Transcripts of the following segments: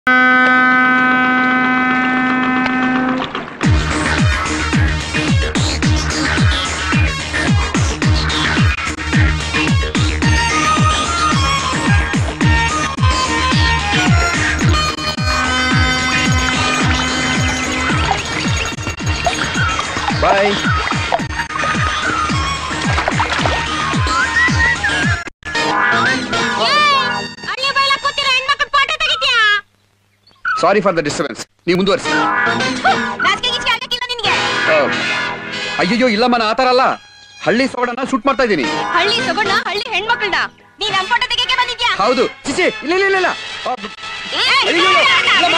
ಬಾಯ್ ಅಳ್ಳಿ ಬೈಲ ಕೂತಿರೋ ಹೆಣ್ಮಕ್ಳು ಫೋಟೋ ತೆಗಿತ್ಯಾ ಸಾರಿ ಫಾರ್ ದ ಡಿಸ್ಟರ್ಬೆನ್ಸ್ ನೀವು ಮುಂದುವರಿಸಿ ನಾಚಿಕೆ ಗೀಚಿಕೆ ಆಗಕ್ಕಿಲ್ಲ ನಿನ್ಗೆ ಅಯ್ಯಯ್ಯೋ ಇಲ್ಲಮ್ಮ ನಾ ಆತರ ಅಲ್ಲ ಹಳ್ಳಿ ಸೊಗಡನ್ನ ಶೂಟ್ ಮಾಡ್ತಾ ಇದ್ದೀನಿ ಹಳ್ಳಿ ತಗೊಂಡ ಹಳ್ಳಿ ಹೆಣ್ಮಕ್ಳನ್ನ ನೀ ನಮ್ ಫೋಟೋ ತೆಗಿಯಕ್ಕೆ ಬಂದಿದ್ಯಾ ಹೌದು ಚಿಚಿ ಇಲ್ಲ ಇಲ್ಲ ಇಲ್ಲ ಇಲ್ಲ ಆ, ಏಯ್, ಅಯ್ಯೋ, ಇಲ್ಲಮ್ಮ.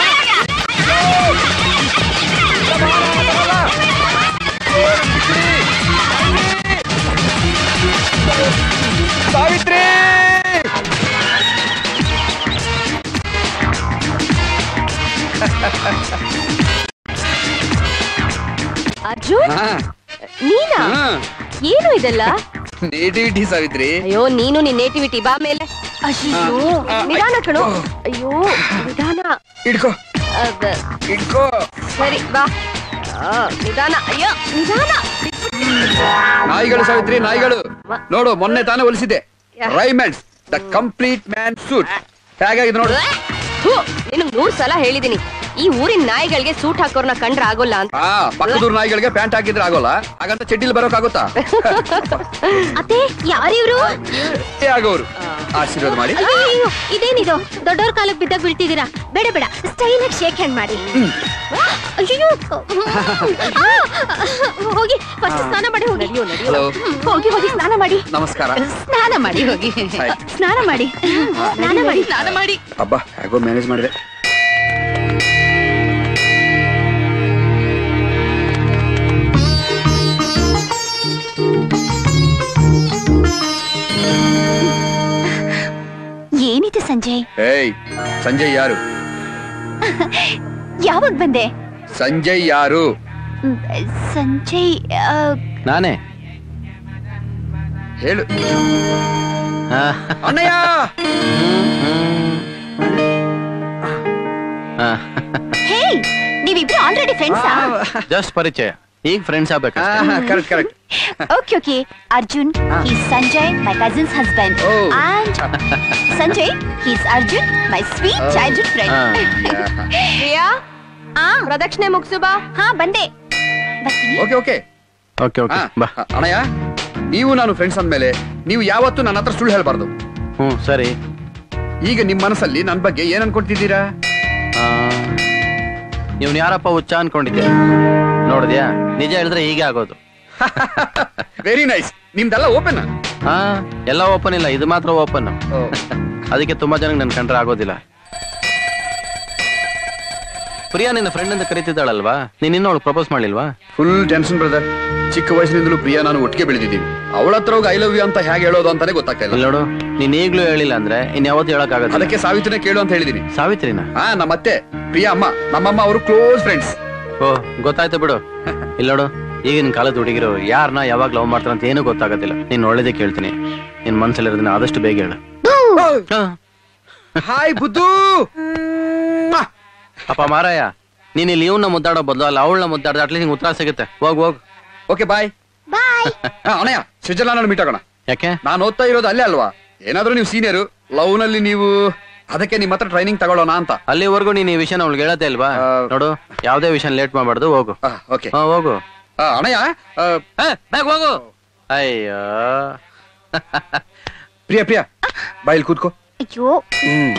ಸಾವಿತ್ರಿ ಅರ್ಜುನ್ ಹಾ ನೀನಾ ಹಾ ಏನು ಇದೆಲ್ಲ ನೇಟಿವಿಟಿ ಸಾವಿತ್ರಿ ಅಯ್ಯೋ ನೀನು ನಿನ್ ನೇಟಿವಿಟಿ ಬಾ ಮೇಲೆ ಅಯ್ಯೋ ಆ, ಆ, ನಿಧಾನ ಕಣೋ ಓ. ಅಯ್ಯೋ ನಿಧಾನ ಇಡ್ಕೋ ಅದ, ಇಡ್ಕೋ ಸರಿ ಬಾ ಆ, ನಿಧಾನ ಅಯ್ಯೋ ನಿಧಾನ ನಾಯಿಗಳು ಸಾವಿತ್ರಿ ನಾಯಿಗಳು ನೋಡು ಮೊನ್ನೆ ತಾನೇ ಹೊಲಿಸಿದೆ ಯಾ. Raymonds the complete man suit ಹೇಗಾಗಿದೆ ನೋಡು ಥು, ನಿನಗ್ ನೂರ್ ಸಲ ಹೇಳಿದೀನಿ ಈ ಊರಿನ ನಾಯಿಗಳಿಗೆ ಸೂಟ್ ಹಾಕೋರ್ನ ಕಂಡ್ರ ಆಗೋಲ್ಲ ಅಂತ ಹಾ ಪಕ್ಕದೂರ್ ನಾಯಿಗಳಿಗೆ ಪ್ಯಾಂಟ್ ಹಾಕಿದ್ರೆ ಆಗೋಲ್ಲ ಹಾಗಂತ ಚಡ್ಡಿಲ್ ಬರೋಕ್ಕಾಗುತ್ತಾ ಅತ್ತೆ ಯಾರಿವ್ರು ಏ ಆಗೋರು ಆಶೀರ್ವಾದ ಮಾಡಿ ಅಯ್ಯೋ ಇದೇನಿದು ದೊಡ್ಡವ್ರ ಕಾಲಕ್ಕೆ ಬಿದ್ದಾಗ ಬೀಳ್ತಿದ್ದೀರಾ ಬೇಡ ಬೇಡ ಸ್ಟೈಲ್ ಆಗಿ ಶೇಕ್ ಹ್ಯಾಂಡ್ ಮಾಡಿ ಅಯ್ಯೋ ಆ, ಹೋಗಿ ಫಸ್ಟ್ ಸ್ನಾನ ಮಾಡಿ ಹೋಗಿ ಹಲೋ ಹೋಗಿ ಹೋಗಿ ಸ್ನಾನ ಮಾಡಿ ನಮಸ್ಕಾರ ಸ್ನಾನ ಮಾಡಿ ಹೋಗಿ Hi. ಸ್ನಾನ ಮಾಡಿ ಸ್ನಾನ ಮಾಡಿ ಸ್ನಾನ ಮಾಡಿ ಹಬ್ಬ ಹೇಗೋ ಮ್ಯಾನೇಜ್ ಮಾಡಿದೆ ಏನಿದೆ ಸಂಜಯ್ ಏಯ್ ಸಂಜಯ್ ಯಾರು ಯಾವಾಗ ಬಂದೆ ಸಂಜಯ್ ಯಾರು ಮ್, ಸಂಜಯ್ ಆ, ನಾನೇ ಹೇಳು ಆ, ಅಣ್ಣಯ್ಯ ಆ, ಹೇ ನೀವಿಬ್ರು ಆಲ್ರೆಡಿ ಫ್ರೆಂಡ್ಸಾ ಜಸ್ಟ್ ಪರಿಚಯ ಈಗ ಫ್ರೆಂಡ್ಸ್ ಆಗ್ಬೇಕು correct correct okay okay Arjun is Sanjay my cousin's husband Oh. And Sanjay is Arjun my sweet childhood friend Priya ಆ ಪ್ರದಕ್ಷಿಣೆ ಮುಗಿಸು ಬಾ ಹಾ ಬಂದೆ ಬರ್ತೀನಿ ಓಕೆ ಓಕೆ ಓಕೆ ಓಕೆ ಬಾ ಅಣ್ಣಯ್ಯ ನೀವು ನಾನು ಫ್ರೆಂಡ್ಸ್ ಅಂದ್ಮೇಲೆ ನೀವು ಯಾವತ್ತೂ ನನ್ನ ಹತ್ರ ಸುಳ್ಳು ಹೇಳ್ಬಾರ್ದು ಹ್ಞೂ ಸರಿ ಈಗ ನಿಮ್ ಮನಸ್ಸಲ್ಲಿ ನನ್ ಬಗ್ಗೆ ಏನ್ ಅನ್ಕೊಳ್ತಿದ್ದೀರಾ ಇವ್ನು ಯಾರಪ್ಪ ಹುಚ್ಚ ಅನ್ಕೊಂಡಿದ್ದೆ ನೋಡಿದ್ಯಾ ನಿಜ ಹೇಳಿದ್ರೆ ಹೀಗೆ ಆಗೋದು ವೆರಿ ನೈಸ್ ನಿಮ್ದೆಲ್ಲ ಓಪನ್ ಹಾ ಎಲ್ಲ ಓಪನ್ ಇಲ್ಲ ಇದು ಮಾತ್ರ ಓಪನ್ ಅದಕ್ಕೆ ತುಂಬಾ ಜನಕ್ಕೆ ನನ್ ಕಂಡ್ರೆ ಆಗೋದಿಲ್ಲ ಪ್ರಿಯಾ ನಿನ್ನ ಫ್ರೆಂಡ್ ಅಂತ ಕರಿತಿದ್ದಾಳಲ್ವಾ ನೀನ್ ಇನ್ನೂ ಪ್ರಪೋಸ್ ಮಾಡ್ಲಿಲ್ವಾ ಫುಲ್ ಟೆನ್ಷನ್ ಬ್ರದರ್ ಚಿಕ್ಕ ವಯಸ್ಸಿನಿಂದಲೂ ಪ್ರಿಯಾ ನಾನು ಒಟ್ಟಿಗೆ ಬೆಳೆದಿದ್ದೀವಿ ಅವಳ ಹತ್ರ ಹೋಗಿ ಐ ಲವ್ ಯು ಅಂತ ಹೇಗೆ ಹೇಳೋದು ಅಂತಾನೆ ಗೊತ್ತಾಗ್ತಾ ಇಲ್ಲ ಇಲ್ಲಿ ನೋಡು ನೀನ್ ಈಗ್ಲೂ ಹೇಳಿಲ್ಲ ಅಂದ್ರೆ ಇನ್ ಯಾವತ್ತು ಹೇಳಕ್ ಆಗಲ್ಲ ಅದಕ್ಕೆ ಸಾವಿತ್ರಿನೇ ಕೇಳು ಅಂತ ಹೇಳಿದೀನಿ ಸಾವಿತ್ರಿನ ಹಾ ನಮ್ಮತ್ತೆ ಪ್ರಿಯಾ ಅಮ್ಮ ನಮ್ಮಮ್ಮ ಅವರು ಕ್ಲೋಸ್ ಫ್ರೆಂಡ್ಸ್ ಓ ಗೊತ್ತಾಯ್ತು ಬಿಡು ಇಲ್ಲ ನೋಡು ಈಗಿನ ಕಾಲದ ಹುಡುಗಿರು ಯಾರನ್ನ ಯಾವಾಗ ಲವ್ ಮಾಡ್ತಾರ ಅಂತ ಏನೂ ಗೊತ್ತಾಗೋದಿಲ್ಲ ನೀನ್ ಒಳ್ಳೇದೇ ಕೇಳ್ತೀನಿ ನಿನ್ ಮನ್ಸಲ್ಲಿರೋದನ್ನ ಆದಷ್ಟು ಬೇಗ ಹೇಳು ಹಾ. ಹಾಯ್ ಬುದ್ದು ಅಪ್ಪ ಮಾರಾಯ ನೀನ್ ಇಲ್ಲಿ ಇವನ್ನ ಮುದ್ದಾಡೋ ಬದಲು ಅಲ್ಲ ಅವಳನ್ನ ಮುದ್ದಾಡ್ದ ಅಟ್ಲೀಸ್ಟ್ ನಿಂಗೆ ಉತ್ತರ ಸಿಗುತ್ತೆ ಹೋಗ್ ಹೋಗ್ ಓಕೆ ಬಾಯ್ ಬಾಯ್ ಅಣ್ಣಯ್ಯ ಸ್ವಿಟ್ಜರ್ಲ್ಯಾಂಡ್ ಮೀಟ್ ಆಗೋಣ ಯಾಕೆ ನಾನು ಓದ್ತಾ ಇರೋದು ಅಲ್ಲೇ ಅಲ್ವಾ ಏನಾದ್ರೂ ನೀವು ಸೀನಿಯರು ಲವ್ ನಲ್ಲಿ ನೀವು ಅದಕ್ಕೆ ನಿಮ್ಮ ಹತ್ರ ಟ್ರೈನಿಂಗ್ ತಗೊಳ್ಳೋಣ ಅಂತ ಅಲ್ಲಿವರೆಗೂ ನೀನ್ ಈ ವಿಷಯನ ಅವಳಿಗೆ ಹೇಳತ್ತೆ ಅಲ್ವಾ ಆ, ನೋಡು ಯಾವ್ದೇ ವಿಷಯ ಲೇಟ್ ಮಾಡ್ಬಾರ್ದು ಹೋಗು ಓಕೆ ಹಾ ಹೋಗು ಅಣ್ಣಯ್ಯ ಆ, ಏ, ಬೇಗ ಹೋಗು ಅಯ್ಯೋ ಪ್ರಿಯಾ ಪ್ರಿಯಾ ಬಾಯಲ್ಲಿ ಕೂತ್ಕೋ ಅಯ್ಯೋ ಹ್ಮ್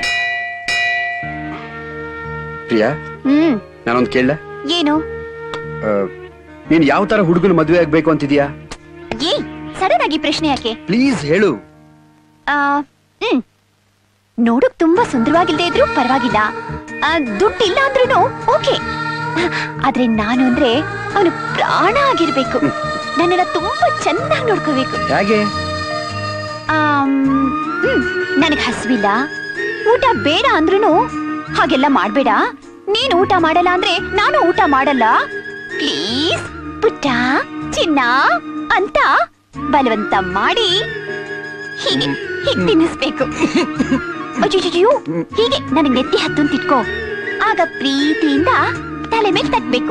ಪ್ರಿಯಾ ಹ್ಮ್ ನಾನೊಂದು ಕೇಳ ಏನು ನೀನ್ ಯಾವ ತರ ಹುಡುಗನ ಮದುವೆ ಆಗ್ಬೇಕು ಅಂತಿದ್ಯಾ ಏ ಸಡನ್ ಆಗಿ ಪ್ರಶ್ನೆ ಯಾಕೆ ಪ್ಲೀಸ್ ಹೇಳು ಆ, ಹ್ಮ್ ನೋಡಕ್ ತುಂಬಾ ಸುಂದರವಾಗಿಲ್ದೇ ಇದ್ರು ಪರವಾಗಿಲ್ಲ ಆ, ದುಡ್ಡಿಲ್ಲ ಅಂದ್ರೂ ಓಕೆ ಆದ್ರೆ ನಾನು ಅಂದ್ರೆ ಅವನು ಪ್ರಾಣ ಆಗಿರ್ಬೇಕು ನನ್ನನ್ನ ತುಂಬಾ ಚೆನ್ನಾಗಿ ನೋಡ್ಕೋಬೇಕು ಹೇಗೆ ಆಮ್, ಹ್ಮ್ ನನಗ್ ಹಸ್ವಿಲ್ಲ ಊಟ ಬೇಡ ಅಂದ್ರೂ ಹಾಗೆಲ್ಲ ಮಾಡ್ಬೇಡ ನೀನ್ ಊಟ ಮಾಡಲ್ಲ ಅಂದ್ರೆ ನಾನು ಊಟ ಮಾಡಲ್ಲ ಪ್ಲೀಸ್ ಪುಟ್ಟ ಚಿನ್ನ ಅಂತ ಬಲವಂತ ಮಾಡಿ ಹೀಗೆ ಹೀಗೆ ತಿನ್ನಿಸ್ಬೇಕು ಅಯ್ಯೋ ಹೀಗೆ ನನಗ್ ನೆತ್ತಿ ಹತ್ತು ಅಂತ ಇಟ್ಕೋ ಆಗ ಪ್ರೀತಿಯಿಂದ ತಲೆ ಮೇಲೆ ತಟ್ಬೇಕು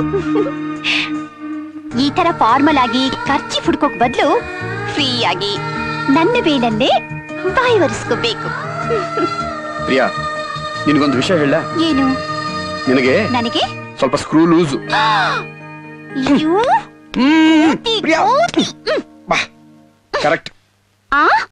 ಈ ತರ ಫಾರ್ಮಲ್ ಆಗಿ ಖರ್ಚಿ ಹುಡ್ಕೋಕ್ ಬದಲು ಫ್ರೀ ಆಗಿ ನನ್ನ ಬೇಲನ್ನೇ ಬಾಯಿ ಒರೆಸ್ಕೋಬೇಕು ಪ್ರಿಯಾ ನಿನಗೊಂದು ವಿಷಯ ಹೇಳ ಏನು ನಿನಗೆ ನನಗೆ ಸ್ವಲ್ಪ ಸ್ಕ್ರೂ ಲೂಸು ಅಯ್ಯೋ, ಕೋತಿ, ಪ್ರಿಯಾ ಕೋತಿ. ಹ್ಮ್. ಬಾ ಕರೆಕ್ಟ್ ಆ